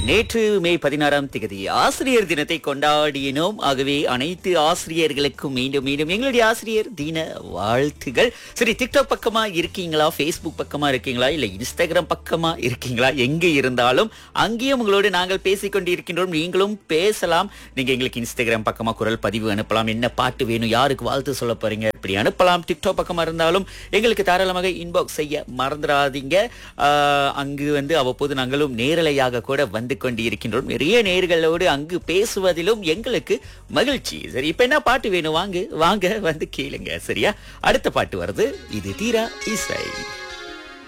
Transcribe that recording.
நேற்று மே பதினாறாம் தேதி ஆசிரியர் தினத்தை கொண்டாடினோம் ஆகவே அனைத்து ஆசிரியர்களுக்கும் மீண்டும் மீண்டும் எங்களுடைய ஆசிரியர் தின வாழ்த்துகள் சரி டிக்டாக் பக்கமா இருக்கீங்களா ஃபேஸ்புக் பக்கமா இருக்கீங்களா இல்ல இன்ஸ்டாகிராம் பக்கமா இருக்கீங்களா எங்க இருந்தாலும் அங்கேயும் உங்களோடு நாங்கள் பேசிக் கொண்டிருக்கின்றோம் நீங்களும் பேசலாம் நீங்க எங்களுக்கு இன்ஸ்டாகிராம் பக்கமா குரல் பதிவு அனுப்பலாம் என்ன பாட்டு வேணும் யாருக்கு வாழ்த்து சொல்ல போறீங்க இப்படி அனுப்பலாம் டிக்டாக் பக்கமா இருந்தாலும் எங்களுக்கு தாராளமாக இன்பாக்ஸ் செய்ய மறந்துடாதீங்க ஆஹ், அங்கு வந்து அவ்வப்போது நாங்களும் நேரலையாக கூட வந்து கொண்டிருக்கின்றோம் நிறைய நேர்களோடு அங்கு பேசுவதிலும் எங்களுக்கு மகிழ்ச்சி சரி இப்ப என்ன பாட்டு வேணும் வாங்க வாங்க வந்து கேளுங்க சரியா அடுத்த பாட்டு வருது இது தீரா இசை